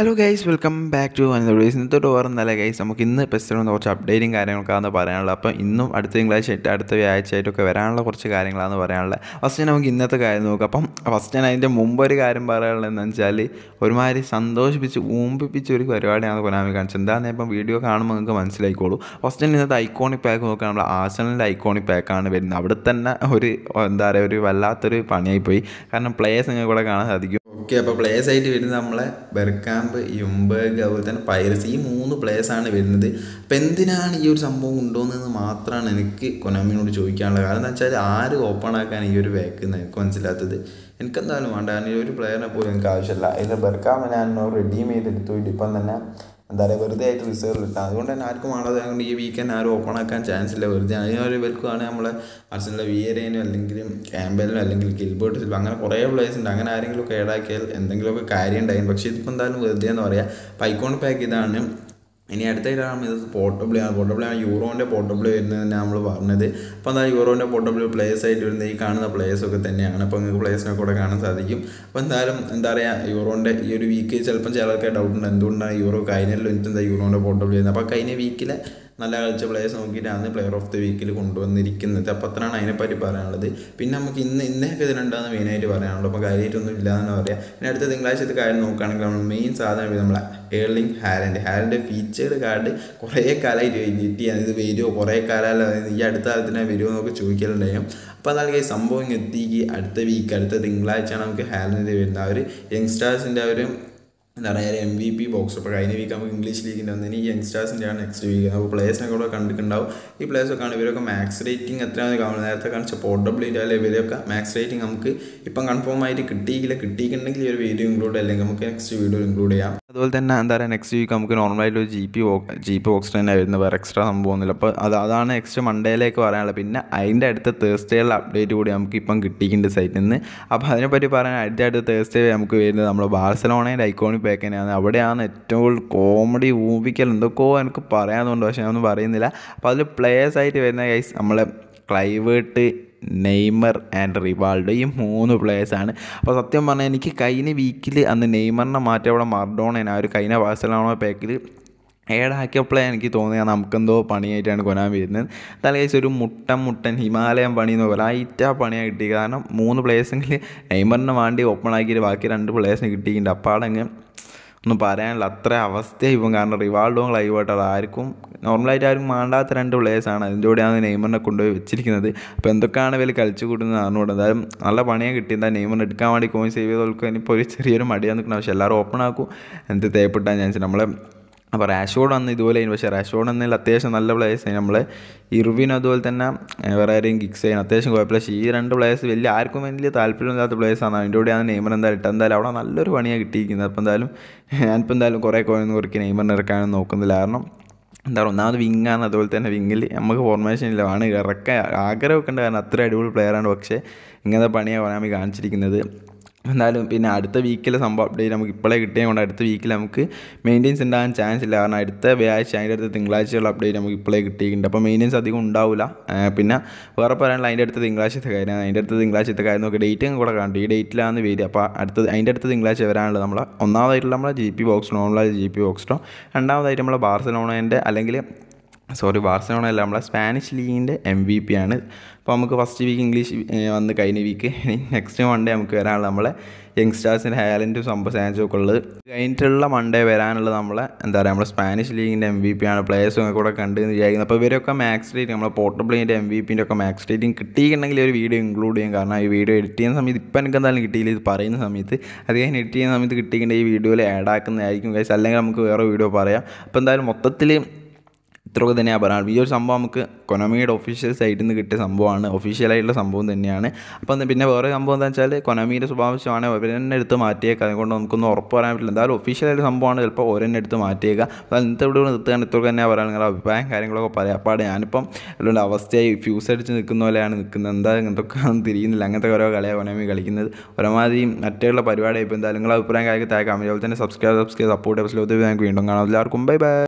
hello guys welcome back to another videos ഇന്നത്തെ ഓവർ എന്നല്ല ഗൈസ് നമുക്ക് ഇന്ന് പെസ്റ്റിൽ വന്ന കുറച്ച് അപ്ഡേറ്റും കാര്യങ്ങളൊക്കെയാണ് പറയാനുള്ളത് അപ്പോൾ ഇന്നും അടുത്ത തിങ്കളാഴ്ച ആയിട്ട് അടുത്ത വ്യാഴ്ച ആയിട്ടൊക്കെ വരാനുള്ള കുറച്ച് കാര്യങ്ങളാണ് പറയാനുള്ളത് ഫസ്റ്റ് നമുക്ക് ഇന്നത്തെ കാര്യം നോക്കാം അപ്പം ഫസ്റ്റ് ഞാൻ അതിൻ്റെ മുമ്പ് ഒരു കാര്യം പറയാനുള്ളത് എന്താണെന്ന് വെച്ചാൽ ഒരുമാതിരി സന്തോഷിപ്പിച്ച് ഊമ്പിപ്പിച്ച ഒരു പരിപാടിയാണ് കൊനാമി കാണിച്ചത് എന്താണെന്ന് ഇപ്പം വീഡിയോ കാണുമ്പോൾ നിങ്ങൾക്ക് മനസ്സിലായിക്കോളൂ ഫസ്റ്റ് ഇന്നത്തെ ഐക്കോണിക് പാക്ക് നോക്കുക നമ്മൾ ആസണലിൻ്റെ ഐക്കോണിക് പാക്കാണ് വരുന്നത് അവിടെ തന്നെ ഒരു എന്താ പറയുക ഒരു വല്ലാത്തൊരു പണിയായിപ്പോയി കാരണം പ്ലേയേഴ്സ് നിങ്ങൾക്ക് ഇവിടെ കാണാൻ സാധിക്കും ഓക്കെ അപ്പോൾ പ്ലേയേഴ്സ് ആയിട്ട് വരുന്നത് നമ്മളെ ബെർക്കാമ്പ് യുംബർഗ് അതുപോലെ തന്നെ പൈറസ് ഈ മൂന്ന് പ്ലേയേഴ്സാണ് വരുന്നത് അപ്പോൾ എന്തിനാണ് ഈ ഒരു സംഭവം കൊണ്ടുവന്നതെന്ന് മാത്രമാണ് എനിക്ക് കൊനാമിനോട് ചോദിക്കാനുള്ളത് കാരണം എന്താ വെച്ചാൽ ആര് ഓപ്പൺ ആക്കാൻ ഈ ഒരു വേക്കുന്നത് എനിക്ക് മനസ്സിലാത്തത് എനിക്കെന്തായാലും വേണ്ട കാരണം ഈ ഒരു പ്ലെയറിനെ പോലും എനിക്ക് ആവശ്യമില്ല അതിൽ ബെർക്കാമ്പ് ഞാൻ റെഡീം ചെയ്തെടുത്തു ഇപ്പം തന്നെ എന്താ പറയുക വെറുതെ ആയിട്ട് റിസർവ് ഇട്ടാൽ അതുകൊണ്ട് തന്നെ ആർക്കും വേണ്ടത് അതുകൊണ്ട് ഈ വീക്കെൻഡ് ആരും ഓപ്പൺ ആക്കാൻ ചാൻസ് ഇല്ല വെറുതെ അതിനൊരു ഇവർക്കാണ് നമ്മളെ അർസനലിലെ വിയരേനും അല്ലെങ്കിൽ ക്യാമ്പലിനും അല്ലെങ്കിൽ ഗിൽബർട്ട് സിൽവ അങ്ങനെ കുറേ പ്ലേയേഴ്സ് ഉണ്ട് അങ്ങനെ ആരെങ്കിലും ഒക്കെ ഏടാക്കിയാൽ എന്തെങ്കിലുമൊക്കെ കാര്യം ഉണ്ടായിരുന്നു പക്ഷേ ഇതിപ്പോൾ എന്തായാലും വെറുതെ എന്ന് പറയാം പൈക്കോൺ പാക്ക് ഇതാണ് ഇനി അടുത്തായിട്ടാണ് ഇത് പോർട്ടബിൾ ആണ് പോർട്ടബിൾ ആണ് യൂറോൻ്റെ പോർട്ടബിൾ വരുന്നത് തന്നെ നമ്മൾ പറഞ്ഞത് അപ്പോൾ എന്താ യൂറോൻ്റെ പോർട്ടബിൾ പ്ലേയേഴ്സ് ആയിട്ട് വരുന്നത് ഈ കാണുന്ന പ്ലേയേഴ്സ് ഒക്കെ തന്നെയാണ് അപ്പോൾ നിങ്ങൾക്ക് പ്ലേയേഴ്സിനെ കൂടെ കാണാൻ സാധിക്കും അപ്പോൾ എന്തായാലും എന്താ പറയുക യൂറോൻ്റെ ഈ ഒരു വീക്ക് ചിലപ്പം ചിലർക്ക് ഡൗട്ട് ഉണ്ട് എന്തുകൊണ്ടാണ് യൂറോ കഴിഞ്ഞല്ലോ എനിക്ക് എന്താ യൂറോൻ്റെ പോർട്ടബിൾ ചെയ്യുന്നത് അപ്പോൾ കഴിഞ്ഞ വീക്കിലെ നല്ല കളിച്ച പ്ലേയേഴ്സ് നോക്കിയിട്ടാണ് പ്ലെയർ ഓഫ് ദി വീക്കിൽ കൊണ്ടുവന്നിരിക്കുന്നത് അപ്പോൾ അത്രയാണ് അതിനെപ്പറ്റി പറയാനുള്ളത് പിന്നെ നമുക്ക് ഇന്ന് ഇന്നൊക്കെ ഇതിലുണ്ടാകുന്ന മെയിനായിട്ട് പറയാനുള്ളത് അപ്പോൾ കാര്യമായിട്ടൊന്നും ഇല്ല എന്ന് പറയാം പിന്നെ അടുത്ത തിങ്കളാഴ്ചത്തെ കാര്യം നോക്കുകയാണെങ്കിൽ നമ്മൾ മെയിൻ സാധനം നമ്മളെ ഏർലിംഗ് ഹാലൻഡ് ഹാലൻ്റെ ഫീച്ചേർഡ് കാർഡ് കുറേ കാലമായിട്ട് വെയിറ്റ് ചെയ്യാൻ ഇത് വരുമോ കുറേ കാലമല്ല ഈ അടുത്ത കാലത്തിനെ വരുമോ എന്നൊക്കെ ചോദിക്കലുണ്ടായും അപ്പോൾ അതായത് ഈ സംഭവം എത്തിക്ക് അടുത്ത വീക്ക് അടുത്ത തിങ്കളാഴ്ചയാണ് നമുക്ക് ഹാലൻഡ് വരുന്നത് ആ ഒരു യങ്സ്റ്റേഴ്സിൻ്റെ ഒരു എന്താ പറയുക എം വി പി ബോക്സ് അപ്പോൾ കഴിഞ്ഞ വീക്ക് നമുക്ക് ഇംഗ്ലീഷ് ലീഗിൻ്റെ വന്നതിന് ഈ യങ്സ്റ്റേഴ്സിൻ്റെ ആണ് നെക്സ്റ്റ് വീക്ക് അപ്പോൾ പ്ലേയേഴ്സിനെ കൂടെ കണ്ടിട്ടുണ്ടാവും ഈ പ്ലേയേഴ്സൊക്കെ ആണ് ഇവരൊക്കെ മാക്സ് റേറ്റിംഗ് എത്രയാണ് കാണുന്നത് നേരത്തെ കാണിച്ച പോർട്ടബിൾ ഇല്ലാതെ ഇവരൊക്കെ മാക്സ് റേറ്റിംഗ് നമുക്ക് ഇപ്പം കൺഫേം ആയിട്ട് കിട്ടിയില്ല കിട്ടിയിട്ടുണ്ടെങ്കിൽ ഈ ഒരു വീഡിയോ ഇൻക്ലൂഡ് അല്ലെങ്കിൽ നമുക്ക് നെക്സ്റ്റ് വീഡിയോ ഇൻക്ലൂഡ് ചെയ്യാം അതുപോലെ തന്നെ എന്താ പറയുക നെക്സ്റ്റ് വീക്ക് നമുക്ക് നോർമലായിട്ട് ഒരു G P G P box തന്നെ വരുന്നത് വേറെ എക്സ്ട്രാ സംഭവമൊന്നുമില്ല അപ്പോൾ അത് അതാണ് നെക്സ്റ്റ് മൺഡേയിലേക്ക് പറയാനുള്ളത് പിന്നെ അതിൻ്റെ അടുത്ത തേഴ്സ്ഡേയിലുള്ള അപ്ഡേറ്റ് കൂടി നമുക്ക് ഇപ്പം കിട്ടിയിട്ടുണ്ട് സൈറ്റിൽ നിന്ന് അപ്പോൾ അതിനെപ്പറ്റി പറയാൻ അടുത്ത അടുത്ത തേഴ്സ്ഡേ നമുക്ക് വരുന്നത് നമ്മൾ ബാഴ്സലോണയുടെ ഐക്കോണിക് പാക്കിനാണ് അവിടെയാണ് ഏറ്റവും കൂടുതൽ കോമഡി ഊപിക്കൽ എന്തൊക്കെയോ എനിക്ക് പറയാനുണ്ട് പക്ഷേ ഞാനൊന്നും പറയുന്നില്ല അപ്പോൾ അതിൽ പ്ലേയേഴ്സ് ആയിട്ട് വരുന്ന ഗൈസ് നമ്മളെ ക്ലൈവേർട്ട് നെയ്മർ ആൻഡ് റിവാൾഡോ ഈ മൂന്ന് പ്ലേയേഴ്സാണ് അപ്പോൾ സത്യം പറഞ്ഞാൽ എനിക്ക് കഴിഞ്ഞ വീക്കിൽ അന്ന് നെയ്മറിനെ മാറ്റി അവിടെ മർഡോണേനെ ആ ഒരു കഴിഞ്ഞ ബാഴ്സലോണ പാക്കിൽ ഏടാക്കിയപ്പോഴേ എനിക്ക് തോന്നിയാൽ നമുക്കെന്തോ പണിയായിട്ടാണ് കൊനാൻ വരുന്നത് തലേസ് ഒരു മുട്ടൻ മുട്ടൻ ഹിമാലയൻ പണി എന്ന് പറയാം ഐറ്റാ പണിയാണ് കിട്ടി കാരണം മൂന്ന് പ്ലേയേഴ്സെങ്കിൽ നെയ്മറിന് വേണ്ടി ഓപ്പൺ ആക്കിയിട്ട് ബാക്കി രണ്ട് പ്ലേയേഴ്സിന് കിട്ടിയിട്ടുണ്ട് അപ്പോൾ അവിടെ ഒന്നും പറയാനില്ല അത്ര അവസ്ഥയായി ഇപ്പം കാരണം റിവാൾഡോ ലൈവായിട്ട് അത് ആർക്കും നോർമലായിട്ട് ആരും വേണ്ടാത്ത രണ്ട് പ്ലേയേഴ്സാണ് അതിൻ്റെ കൂടെയാണ് നെയ്മറിനെ കൊണ്ടുപോയി വെച്ചിരിക്കുന്നത് അപ്പോൾ എന്തൊക്കെയാണ് ഇവർ കളിച്ചു കൂട്ടുന്നത് അറിഞ്ഞുകൂടെ എന്തായാലും നല്ല പണിയാണ് കിട്ടി എന്താ നെയ്മറിനെ എടുക്കാൻ വേണ്ടി കോയിൻ സേവ് ചെയ്ത് കൊടുക്കുക ഇനിയിപ്പോൾ ഒരു ചെറിയൊരു മടിയാണ് നിൽക്കണം പക്ഷേ എല്ലാവരും ഓപ്പൺ ആക്കും എന്ത് തേപ്പിട്ടാൻ ചാൻസ് നമ്മളെ അപ്പോൾ റാഷോഡ് വന്ന് ഇതുപോലെ പക്ഷേ റാഷോഡ് എന്നതിൽ അത്യാവശ്യം നല്ല പ്ലേയേഴ്സ് നമ്മൾ ഇർവിനും അതുപോലെ തന്നെ വേറെ ആരെയും ഗിക്സ് ചെയ്യാൻ അത്യാവശ്യം കുഴപ്പമില്ല പക്ഷേ ഈ രണ്ട് പ്ലേയേഴ്സ് വലിയ ആർക്കും വലിയ താല്പര്യമില്ലാത്ത പ്ലേയേഴ്സാണ് അതിൻ്റെ കൂടെയാണ് നെയ്മർ എന്തായാലും ഇട്ട് എന്തായാലും അവിടെ നല്ലൊരു പണിയാണ് കിട്ടിയിരിക്കുന്നത് അപ്പോൾ എന്തായാലും ഞാനിപ്പോൾ എന്തായാലും കുറേ കോയിന്ന് കുറയ്ക്ക് നെയ്മറിനെ ഇറക്കാനും നോക്കുന്നില്ല കാരണം എന്താ പറയുക ഒന്നാമത് വിങ്ങാണ് അതുപോലെ തന്നെ വിങ്ങിൽ നമുക്ക് ഫോർമേഷൻ ഇല്ല ആണ് ഇറക്കാൻ ആഗ്രഹമൊക്കെ ഉണ്ട് കാരണം അത്ര അടിപൊളി പ്ലെയറാണ് പക്ഷേ ഇങ്ങനത്തെ പണിയാണ് കൊനാമി കാണിച്ചിരിക്കുന്നത് എന്തായാലും പിന്നെ അടുത്ത വീക്കിലെ സംഭവം അപ്ഡേറ്റ് നമുക്ക് ഇപ്പോഴേ കിട്ടിയത് കൊണ്ട് അടുത്ത വീക്കിൽ നമുക്ക് മെയിൻ്റെനൻസ് ഉണ്ടാകാൻ ചാൻസ് ഇല്ല കാരണം അടുത്ത വ്യാഴ്ച അതിൻ്റെ അടുത്ത തിങ്കളാഴ്ചയുള്ള അപ്ഡേറ്റ് നമുക്ക് ഇപ്പോഴേ കിട്ടിയിട്ടുണ്ട് അപ്പോൾ മെയിൻ്റെനൻസ് അധികം ഉണ്ടാവില്ല പിന്നെ വേറെ പറയാനുള്ള അതിൻ്റെ അടുത്ത തിങ്കളാഴ്ചത്തെ കാര്യം അതിൻ്റെ അടുത്ത തിങ്കളാഴ്ചത്തെ കാര്യം നോക്കി ഡേറ്റും കൂടെ കണ്ടു ഈ ഡേറ്റിലാണ് വരിക അപ്പോൾ അടുത്ത അതിൻ്റെ അടുത്ത തിങ്കളാഴ്ച വരാനുള്ളത് നമ്മളെ ഒന്നാമതായിട്ടുള്ള നമ്മളെ ജി പി ബോക്സ് നോർമലായ ജി പി ബോക്സിനോ രണ്ടാമതായിട്ട് നമ്മളെ ബാർസലോണേൻ്റെ അല്ലെങ്കിൽ സോറി ബാർസലോണ അല്ല നമ്മളെ സ്പാനിഷ് ലീഗിൻ്റെ എം വി പി ആണ് അപ്പോൾ നമുക്ക് ഫസ്റ്റ് വീക്ക് ഇംഗ്ലീഷ് വന്ന് കഴിഞ്ഞ വീക്ക് നെക്സ്റ്റ് മൺഡേ നമുക്ക് വരാനുള്ള നമ്മളെ യങ്സ്റ്റേഴ്സിൻ്റെ ഹാലൻറ്റും സംഭവം സാൻസൊക്കെ ഉള്ളത് കഴിഞ്ഞിട്ടുള്ള മൺഡേ വരാനുള്ളത് നമ്മളെ എന്താ പറയുക നമ്മളെ സ്പാനിഷ് ലീഗിൻ്റെ എം വി പി ആണ് പ്ലേയേഴ്സും ഒക്കെ കൂടെ കണ്ട് വിചാരിക്കുന്നത് അപ്പോൾ ഇവരൊക്കെ മാക്സ് റേറ്റിംഗ് നമ്മളെ പോർട്ടബിളിൻ്റെ എം വി പിൻ്റെ ഒക്കെ മാക്സ് റേറ്റിംഗ് കിട്ടിയിട്ടുണ്ടെങ്കിൽ ഒരു വീഡിയോ ഇൻക്ലൂഡ് ചെയ്യും കാരണം ഈ വീഡിയോ എഡിറ്റ് ചെയ്യുന്ന സമയത്ത് ഇപ്പം എനിക്ക് എന്തായാലും കിട്ടിയില്ല ഇത് പറയുന്ന സമയത്ത് അത് ഞാൻ എഡിറ്റ് ചെയ്യുന്ന സമയത്ത് കിട്ടിയിട്ടുണ്ടെങ്കിൽ ഈ വീഡിയോയിൽ ആഡ് ആക്കുന്നതായിരിക്കും ഗൈസ് അല്ലെങ്കിൽ നമുക്ക് വേറെ വീഡിയോ പറയാം അപ്പോൾ എന്തായാലും മൊത്തത്തിൽ ഇത്രയൊക്കെ തന്നെയാണ് പറയാം ഈ ഒരു സംഭവം നമുക്ക് കൊനമിയുടെ ഒഫീഷ്യൽ സൈറ്റിൽ നിന്ന് കിട്ടിയ സംഭവമാണ് ഒഫീഷ്യലായിട്ടുള്ള സംഭവം തന്നെയാണ് അപ്പോൾ പിന്നെ വേറെ സംഭവം എന്താ വെച്ചാൽ കൊനമിയുടെ സ്വഭാവമാണ് അവരെന്നെ എടുത്ത് മാറ്റിയേക്കുക അതുകൊണ്ട് നമുക്കൊന്നും ഉറപ്പ് പറയാൻ പറ്റില്ല എന്തായാലും ഒഫീഷ്യലായിട്ട് സംഭവമാണ് ചിലപ്പോൾ ഓരോന്നെ എടുത്ത് മാറ്റിയേക്കുക അപ്പോൾ ഇന്നത്തെ ഇവിടെ നിർത്തുകയാണ് ഇത്രയൊക്കെ തന്നെ പറയാം നിങ്ങളുടെ അഭിപ്രായം കാര്യങ്ങളൊക്കെ പറയാം അപ്പോൾ ഞാനിപ്പം അതുകൊണ്ട് അവസ്ഥയായി ഫ്യൂസ് അടിച്ച് നിൽക്കുന്ന പോലെയാണ് നിൽക്കുന്നത് എന്താ എന്തൊക്കെ തിരിയുന്നില്ല അങ്ങനത്തെ ഓരോ കളിയാണ് കൊനമി കളിക്കുന്നത് ഒരുമാതിരി മറ്റുള്ള പരിപാടി ഇപ്പോൾ എന്തായാലും നിങ്ങളുടെ അഭിപ്രായം കാര്യത്തിൽ താഴെ അതുപോലെ തന്നെ സബ്സ്ക്രൈബ് സബ്സ്ക്രൈബ് സപ്പോർട്ട് എപ്പിസോഡ് ഞങ്ങൾക്ക് വീണ്ടും കാണാം എല്ലാവർക്കും ബൈ ബൈ